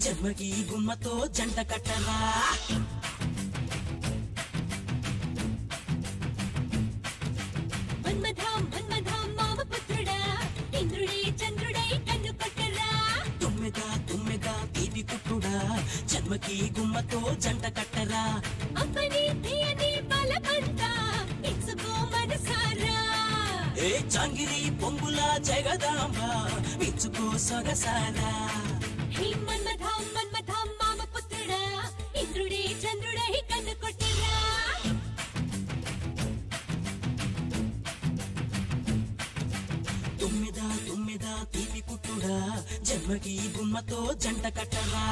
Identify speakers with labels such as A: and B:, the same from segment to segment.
A: జన్మకి గుమ్మతో జంట కట్టరా
B: మన్మథాం మన్మథాం మామ పుత్రుడా ఇంద్రుడే చంద్రుడై కన్ను కొట్టరా
A: తుమ్మెద తుమ్మెద తీపి కుట్టుడా జన్మకి గుమ్మతో జంట కట్టరా
B: అప్పని తీయని బలపంతా ఇచ్చుకో మనసారా
A: ఏ చాంగిరి పొంగుల జగదాంబ విచ్చుకో సొగసారా
B: హే మన్మథాం మన్మథాం మామ పుత్రుడా ఇంద్రుడే చంద్రుడై కన్ను కొట్టరా
A: తుమ్మెద తుమ్మెద తీపి కుట్టుడా జన్మకి గుమ్మతో జంట కట్టరా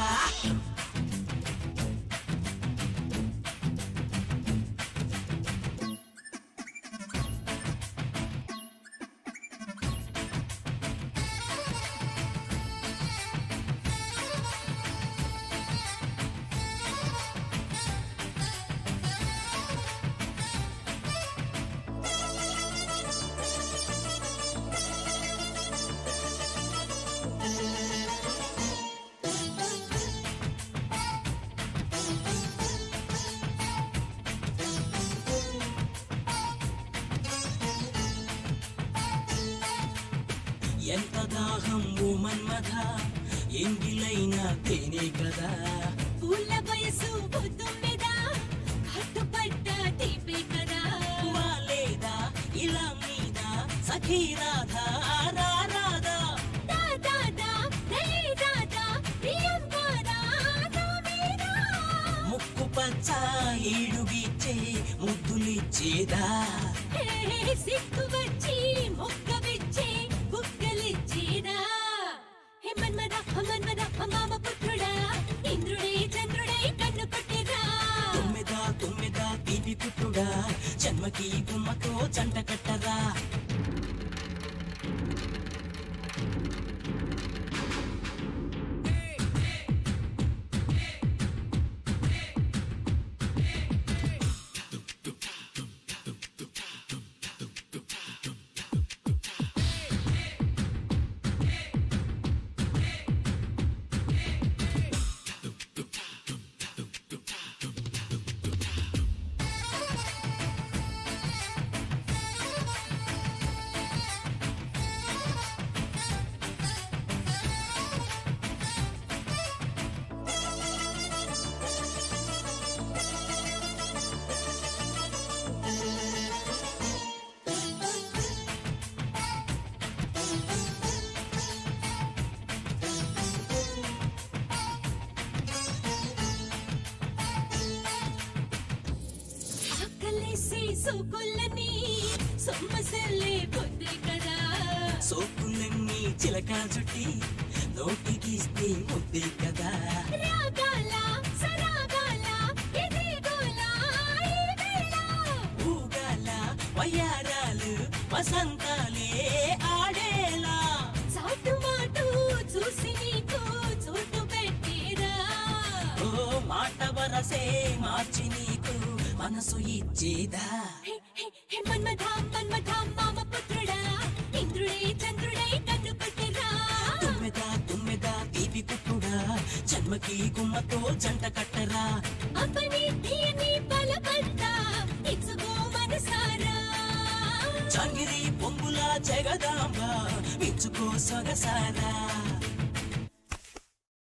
A: ఎంత దాహం ఓ మన్మథ ఎంగిలైన తేనే కదా
B: పూల వయసు పొద్దున్నద కట్టుపడ్డ తీపే కదా
A: వాలేదా ఇలా మీద సఖీ రాధా రా రాధా
B: దా దా దా దయే దాదా ప్రియం కాదా దామేదా
A: ముక్కు పచ్చ ఏడుగిచ్చే ముద్దులిచ్చేదా
B: హే సిక్కు వచ్చి మొక్క విచ్చే బుక్కలిచ్చేదా హే మన్మద మన్మద మామ పుత్రుడా ఇంద్రుడే చంద్రుడే కన్ను కొట్టేదా
A: తుమ్మెద తుమ్మెద తీపి పుట్టుడా జన్మకి గుమ్మతో జంట కట్టరా
B: ఆకలేసి సోకులని సొమ్మసెల్లే పొద్దు కదా
A: సోకులన్నీ చిలక చుట్టి నోటికిస్తే ముద్దే కదా
B: రాగాల సరాగాల ఇది గోలా ఈ వేళ
A: ఊగాల వయ్యారాలు వసంతాలే ఆడేలా
B: చాటు మాటు చూసి నీకు చోటు పెట్టేరా
A: ఓ మాట వరసే మార్చి నీకు మనసు ఇచ్చేదా
B: హే, హే, హే, మన్మథాం మన్మథాం మామ పుత్రుడా ఇంద్రుడే చంద్రుడై కన్ను కొట్టేరా
A: తుమ్మెద తుమ్మెద తీపి కుట్టుడా జన్మకి గుమ్మతో జంట కట్టరా
B: అప్పని తీయని బలపంతా ఇచ్చుకో మనసారా
A: చాంగిరి పొంగుల జగదాంబ విచ్చుకో సొగసారా